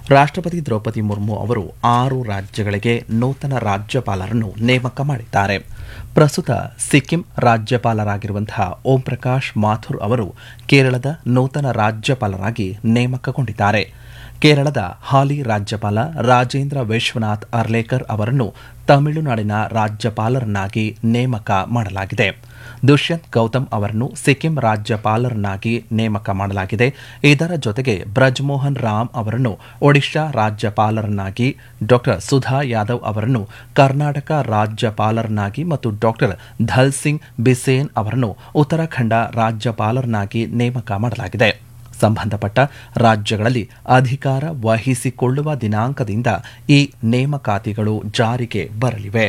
ರಾಷ್ಟ್ರಪತಿ ದ್ರೌಪದಿ ಮುರ್ಮು ಅವರು ಆರು ರಾಜ್ಯಗಳಿಗೆ ನೂತನ ರಾಜ್ಯಪಾಲರನ್ನು ನೇಮಕ ಮಾಡಿದ್ದಾರೆ ಪ್ರಸ್ತುತ ಸಿಕ್ಕಿಂ ರಾಜ್ಯಪಾಲರಾಗಿರುವಂತಹ ಓಂ ಪ್ರಕಾಶ್ ಮಾಥುರ್ ಅವರು ಕೇರಳದ ನೂತನ ರಾಜ್ಯಪಾಲರಾಗಿ ನೇಮಕಗೊಂಡಿದ್ದಾರೆ ಕೇರಳದ ಹಾಲಿ ರಾಜ್ಯಪಾಲ ರಾಜೇಂದ್ರ ವಿಶ್ವನಾಥ್ ಅರ್ಲೇಕರ್ ಅವರನ್ನು ತಮಿಳುನಾಡಿನ ರಾಜ್ಯಪಾಲರನ್ನಾಗಿ ನೇಮಕ ಮಾಡಲಾಗಿದೆ ದುಷ್ಯಂತ್ ಗೌತಮ್ ಅವರನ್ನು ಸಿಕ್ಕಿಂ ರಾಜ್ಯಪಾಲರನ್ನಾಗಿ ನೇಮಕ ಮಾಡಲಾಗಿದೆ ಇದರ ಜೊತೆಗೆ ಬ್ರಜ್ಮೋಹನ್ ರಾಮ್ ಅವರನ್ನು ಒಡಿಶಾ ರಾಜ್ಯಪಾಲರನ್ನಾಗಿ ಡಾಕ್ಟರ್ ಸುಧಾ ಯಾದವ್ ಅವರನ್ನು ಕರ್ನಾಟಕ ರಾಜ್ಯಪಾಲರನ್ನಾಗಿ ಮತ್ತು ಡಾಕ್ಟರ್ ಧಲ್ ಸಿಂಗ್ ಬಿಸೇನ್ ಅವರನ್ನು ಉತ್ತರಾಖಂಡ ರಾಜ್ಯಪಾಲರನ್ನಾಗಿ ನೇಮಕ ಮಾಡಲಾಗಿದೆ ಸಂಬಂಧಪಟ್ಟ ರಾಜ್ಯಗಳಲ್ಲಿ ಅಧಿಕಾರ ವಹಿಸಿಕೊಳ್ಳುವ ದಿನಾಂಕದಿಂದ ಈ ನೇಮಕಾತಿಗಳು ಜಾರಿಗೆ ಬರಲಿವೆ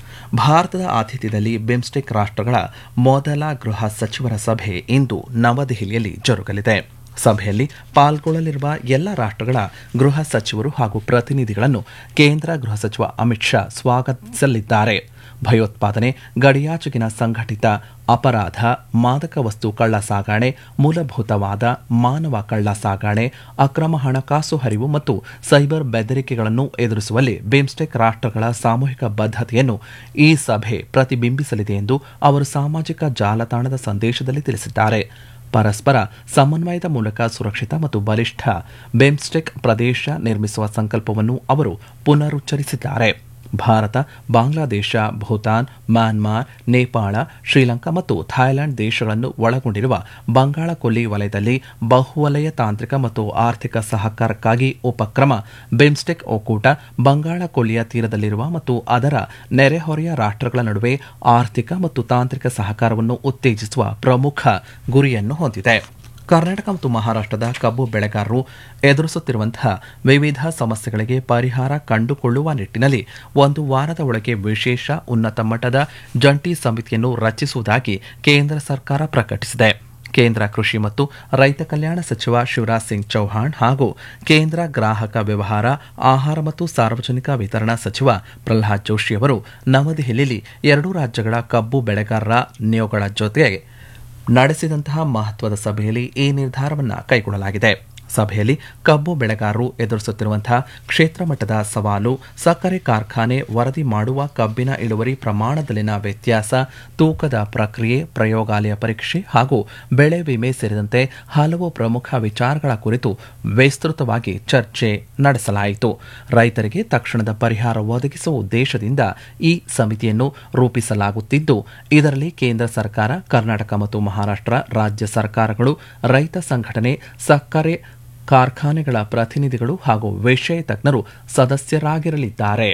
ಭಾರತದ ಆತಿಥ್ಯದಲ್ಲಿ ಬಿಮ್ಸ್ಟೆಕ್ ರಾಷ್ಟ್ರಗಳ ಮೊದಲ ಗೃಹ ಸಚಿವರ ಸಭೆ ಇಂದು ನವದೆಹಲಿಯಲ್ಲಿ ಜರುಗಲಿದೆ ಸಭೆಯಲ್ಲಿ ಪಾಲ್ಗೊಳ್ಳಲಿರುವ ಎಲ್ಲ ರಾಷ್ಟ್ರಗಳ ಗೃಹ ಸಚಿವರು ಹಾಗೂ ಪ್ರತಿನಿಧಿಗಳನ್ನು ಕೇಂದ್ರ ಗೃಹ ಸಚಿವ ಅಮಿತ್ ಶಾ ಸ್ವಾಗತಿಸಲಿದ್ದಾರೆ ಭಯೋತ್ಪಾದನೆ ಗಡಿಯಾಚೆಗಿನ ಸಂಘಟಿತ ಅಪರಾಧ ಮಾದಕ ವಸ್ತು ಕಳ್ಳ ಸಾಗಾಣೆ ಮೂಲಭೂತವಾದ ಮಾನವ ಕಳ್ಳ ಸಾಗಾಣೆ ಅಕ್ರಮ ಹಣಕಾಸು ಹರಿವು ಮತ್ತು ಸೈಬರ್ ಬೆದರಿಕೆಗಳನ್ನು ಎದುರಿಸುವಲ್ಲಿ ಬಿಮ್ಸ್ಟೆಕ್ ರಾಷ್ಟ್ರಗಳ ಸಾಮೂಹಿಕ ಬದ್ಧತೆಯನ್ನು ಈ ಸಭೆ ಪ್ರತಿಬಿಂಬಿಸಲಿದೆ ಎಂದು ಅವರು ಸಾಮಾಜಿಕ ಜಾಲತಾಣದ ಸಂದೇಶದಲ್ಲಿ ತಿಳಿಸಿದ್ದಾರೆ ಪರಸ್ಪರ ಸಮನ್ವಯದ ಮೂಲಕ ಸುರಕ್ಷಿತ ಮತ್ತು ಬಲಿಷ್ಠ ಬಿಮ್ಸ್ಟೆಕ್ ಪ್ರದೇಶ ನಿರ್ಮಿಸುವ ಸಂಕಲ್ಪವನ್ನು ಅವರು ಪುನರುಚ್ಚರಿಸಿದ್ದಾರೆ ಭಾರತ ಬಾಂಗ್ಲಾದೇಶ ಭೂತಾನ್ ಮ್ಯಾನ್ಮಾರ್ ನೇಪಾಳ ಶ್ರೀಲಂಕಾ ಮತ್ತು ಥಾಯ್ಲೆಂಡ್ ದೇಶಗಳನ್ನು ಒಳಗೊಂಡಿರುವ ಬಂಗಾಳ ಕೊಲ್ಲಿ ವಲಯದಲ್ಲಿ ಬಹುವಲಯ ತಾಂತ್ರಿಕ ಮತ್ತು ಆರ್ಥಿಕ ಸಹಕಾರಕ್ಕಾಗಿ ಉಪಕ್ರಮ ಬಿಮ್ಸ್ಟೆಕ್ ಒಕ್ಕೂಟ ಬಂಗಾಳ ಕೊಲ್ಲಿಯ ತೀರದಲ್ಲಿರುವ ಮತ್ತು ಅದರ ನೆರೆಹೊರೆಯ ರಾಷ್ಟ್ರಗಳ ನಡುವೆ ಆರ್ಥಿಕ ಮತ್ತು ತಾಂತ್ರಿಕ ಸಹಕಾರವನ್ನು ಉತ್ತೇಜಿಸುವ ಪ್ರಮುಖ ಗುರಿಯನ್ನು ಹೊಂದಿದೆ ಕರ್ನಾಟಕ ಮತ್ತು ಮಹಾರಾಷ್ಟ್ರದ ಕಬ್ಬು ಬೆಳೆಗಾರರು ಎದುರಿಸುತ್ತಿರುವಂತಹ ವಿವಿಧ ಸಮಸ್ಯೆಗಳಿಗೆ ಪರಿಹಾರ ಕಂಡುಕೊಳ್ಳುವ ನಿಟ್ಟಿನಲ್ಲಿ ಒಂದು ವಾರದ ಒಳಗೆ ವಿಶೇಷ ಉನ್ನತ ಮಟ್ಟದ ಜಂಟಿ ಸಮಿತಿಯನ್ನು ರಚಿಸುವುದಾಗಿ ಕೇಂದ್ರ ಸರ್ಕಾರ ಪ್ರಕಟಿಸಿದೆ ಕೇಂದ್ರ ಕೃಷಿ ಮತ್ತು ರೈತ ಕಲ್ಯಾಣ ಸಚಿವ ಶಿವರಾಜ್ ಸಿಂಗ್ ಚೌಹಾಣ್ ಹಾಗೂ ಕೇಂದ್ರ ಗ್ರಾಹಕ ವ್ಯವಹಾರ ಆಹಾರ ಮತ್ತು ಸಾರ್ವಜನಿಕ ವಿತರಣಾ ಸಚಿವ ಪ್ರಹ್ಲಾದ್ ಜೋಶಿ ಅವರು ನವದೆಹಲಿಯಲ್ಲಿ ಎರಡೂ ರಾಜ್ಯಗಳ ಕಬ್ಬು ಬೆಳೆಗಾರರ ನಿಯೋಗಗಳ ಜೊತೆ ನಡೆಸಿದಂತಹ ಮಹತ್ವದ ಸಭೆಯಲ್ಲಿ ಈ ನಿರ್ಧಾರವನ್ನು ಕೈಗೊಳ್ಳಲಾಗಿದೆ ಸಭೆಯಲ್ಲಿ ಕಬ್ಬು ಬೆಳೆಗಾರರು ಎದುರಿಸುತ್ತಿರುವಂತಹ ಕ್ಷೇತ್ರ ಮಟ್ಟದ ಸವಾಲು ಸಕ್ಕರೆ ಕಾರ್ಖಾನೆ ವರದಿ ಮಾಡುವ ಕಬ್ಬಿನ ಇಳುವರಿ ಪ್ರಮಾಣದಲ್ಲಿನ ವ್ಯತ್ಯಾಸ ತೂಕದ ಪ್ರಕ್ರಿಯೆ ಪ್ರಯೋಗಾಲಯ ಪರೀಕ್ಷೆ ಹಾಗೂ ಬೆಳೆ ವಿಮೆ ಸೇರಿದಂತೆ ಹಲವು ಪ್ರಮುಖ ವಿಚಾರಗಳ ಕುರಿತು ವಿಸ್ತೃತವಾಗಿ ಚರ್ಚೆ ನಡೆಸಲಾಯಿತು ರೈತರಿಗೆ ತಕ್ಷಣದ ಪರಿಹಾರ ಒದಗಿಸುವ ಉದ್ದೇಶದಿಂದ ಈ ಸಮಿತಿಯನ್ನು ರೂಪಿಸಲಾಗುತ್ತಿದ್ದು ಇದರಲ್ಲಿ ಕೇಂದ್ರ ಸರ್ಕಾರ ಕರ್ನಾಟಕ ಮತ್ತು ಮಹಾರಾಷ್ಟ್ರ ರಾಜ್ಯ ಸರ್ಕಾರಗಳು ರೈತ ಸಂಘಟನೆ ಸಕ್ಕರೆ ಕಾರ್ಖಾನೆಗಳ ಪ್ರತಿನಿಧಿಗಳು ಹಾಗೂ ವಿಷಯ ತಜ್ಞರು ಸದಸ್ಯರಾಗಿರಲಿದ್ದಾರೆ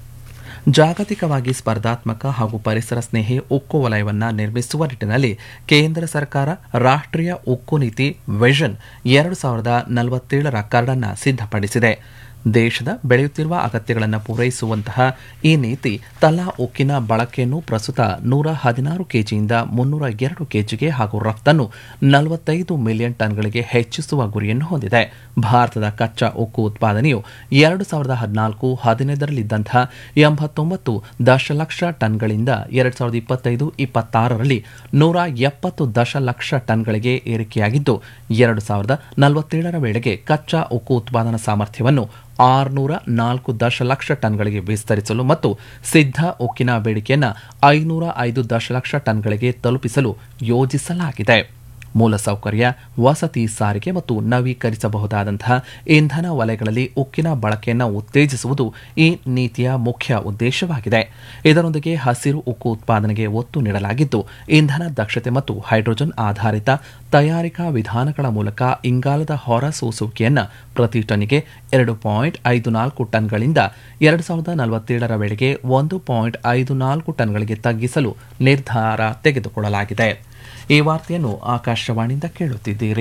ಜಾಗತಿಕವಾಗಿ ಸ್ಪರ್ಧಾತ್ಮಕ ಹಾಗೂ ಪರಿಸರ ಸ್ನೇಹಿ ಉಕ್ಕು ವಲಯವನ್ನು ನಿರ್ಮಿಸುವ ನಿಟ್ಟಿನಲ್ಲಿ ಕೇಂದ್ರ ಸರ್ಕಾರ ರಾಷ್ಟ್ರೀಯ ಉಕ್ಕು ನೀತಿ ವಿಷನ್ ಎರಡು ಸಾವಿರದ ನಲವತ್ತೇಳರ ಕರಡನ್ನು ಸಿದ್ಧಪಡಿಸಿದೆ ದೇಶದ ಬೆಳೆಯುತ್ತಿರುವ ಅಗತ್ಯಗಳನ್ನು ಪೂರೈಸುವಂತಹ ಈ ನೀತಿ ತಲಾ ಉಕ್ಕಿನ ಬಳಕೆಯನ್ನು ಪ್ರಸ್ತುತ ನೂರ ಹದಿನಾರು ಕೆಜಿಯಿಂದ ಮುನ್ನೂರ ಎರಡು ಕೆಜಿಗೆ ಹಾಗೂ ರಫ್ತನ್ನು ನಲವತ್ತೈದು ಮಿಲಿಯನ್ ಟನ್ಗಳಿಗೆ ಹೆಚ್ಚಿಸುವ ಗುರಿಯನ್ನು ಹೊಂದಿದೆ ಭಾರತದ ಕಚ್ಚಾ ಉಕ್ಕು ಉತ್ಪಾದನೆಯು ಎರಡು ಸಾವಿರದ ಹದಿನಾಲ್ಕು ಹದಿನೈದರಲ್ಲಿದ್ದಂತಹ ಎಂಬತ್ತೊಂಬತ್ತು ದಶಲಕ್ಷ ಟನ್ಗಳಿಂದ ಎರಡು ಸಾವಿರದ ಇಪ್ಪತ್ತೈದು ಇಪ್ಪತ್ತಾರರಲ್ಲಿ ನೂರ ಎಪ್ಪತ್ತು ದಶಲಕ್ಷ ಟನ್ಗಳಿಗೆ ಏರಿಕೆಯಾಗಿದ್ದು ಎರಡು ಸಾವಿರದ ನಲವತ್ತೇಳರ ವೇಳೆಗೆ ಕಚ್ಚಾ ಉಕ್ಕು ಉತ್ಪಾದನಾ ಸಾಮರ್ಥ್ಯವನ್ನು ಆರುನೂರ ನಾಲ್ಕು ದಶಲಕ್ಷ ಟನ್ಗಳಿಗೆ ವಿಸ್ತರಿಸಲು ಮತ್ತು ಸಿದ್ಧ ಉಕ್ಕಿನ ಬೇಡಿಕೆಯನ್ನು ಐನೂರ ಐದು ದಶಲಕ್ಷ ಟನ್ಗಳಿಗೆ ತಲುಪಿಸಲು ಯೋಜಿಸಲಾಗಿದೆ ಮೂಲಸೌಕರ್ಯ ವಸತಿ ಸಾರಿಗೆ ಮತ್ತು ನವೀಕರಿಸಬಹುದಾದಂತಹ ಇಂಧನ ವಲಯಗಳಲ್ಲಿ ಉಕ್ಕಿನ ಬಳಕೆಯನ್ನು ಉತ್ತೇಜಿಸುವುದು ಈ ನೀತಿಯ ಮುಖ್ಯ ಉದ್ದೇಶವಾಗಿದೆ ಇದರೊಂದಿಗೆ ಹಸಿರು ಉಕ್ಕು ಉತ್ಪಾದನೆಗೆ ಒತ್ತು ನೀಡಲಾಗಿದ್ದು ಇಂಧನ ದಕ್ಷತೆ ಮತ್ತು ಹೈಡ್ರೋಜನ್ ಆಧಾರಿತ ತಯಾರಿಕಾ ವಿಧಾನಗಳ ಮೂಲಕ ಇಂಗಾಲದ ಹೊರಸೂಸುವಿಕೆಯನ್ನು ಪ್ರತಿ ಟನ್ನಿಗೆ ಎರಡು ಪಾಯಿಂಟ್ ಐದು ನಾಲ್ಕು ಟನ್ಗಳಿಂದ ಎರಡು ಸಾವಿರದ ನಲವತ್ತೇಳರ ವೇಳೆಗೆ ಒಂದು ಪಾಯಿಂಟ್ ಐದು ನಾಲ್ಕು ಟನ್ಗಳಿಗೆ ತಗ್ಗಿಸಲು ನಿರ್ಧಾರ ತೆಗೆದುಕೊಳ್ಳಲಾಗಿದೆ ಈ ವಾರ್ತೆಯನ್ನು ಆಕಾಶವಾಣಿಯಿಂದ ಕೇಳುತ್ತಿದ್ದೀರಿ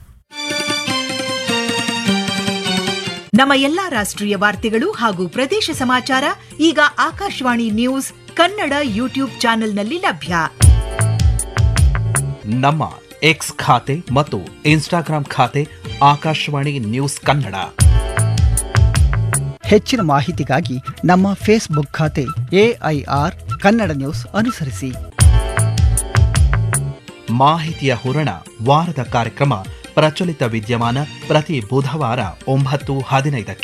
ನಮ್ಮ ಎಲ್ಲಾ ರಾಷ್ಟ್ರೀಯ ವಾರ್ತೆಗಳು ಹಾಗೂ ಪ್ರದೇಶ ಸಮಾಚಾರ ಈಗ ಆಕಾಶವಾಣಿ ನ್ಯೂಸ್ ಕನ್ನಡ ಯೂಟ್ಯೂಬ್ ಚಾನೆಲ್ನಲ್ಲಿ ಲಭ್ಯ ನಮ್ಮ ಎಕ್ಸ್ ಖಾತೆ ಮತ್ತು ಇನ್ಸ್ಟಾಗ್ರಾಂ ಖಾತೆ ಆಕಾಶವಾಣಿ ನ್ಯೂಸ್ ಕನ್ನಡ ಹೆಚ್ಚಿನ ಮಾಹಿತಿಗಾಗಿ ನಮ್ಮ ಫೇಸ್ಬುಕ್ ಖಾತೆ ಎಐಆರ್ ಕನ್ನಡ ನ್ಯೂಸ್ ಅನುಸರಿಸಿ ಮಾಹಿತಿಯ ಹೂರಣ ವಾರದ ಕಾರ್ಯಕ್ರಮ ಪ್ರಚಲಿತ ವಿದ್ಯಮಾನ ಪ್ರತಿ ಬುಧವಾರ ಒಂಬತ್ತು ಹದಿನೈದಕ್ಕೆ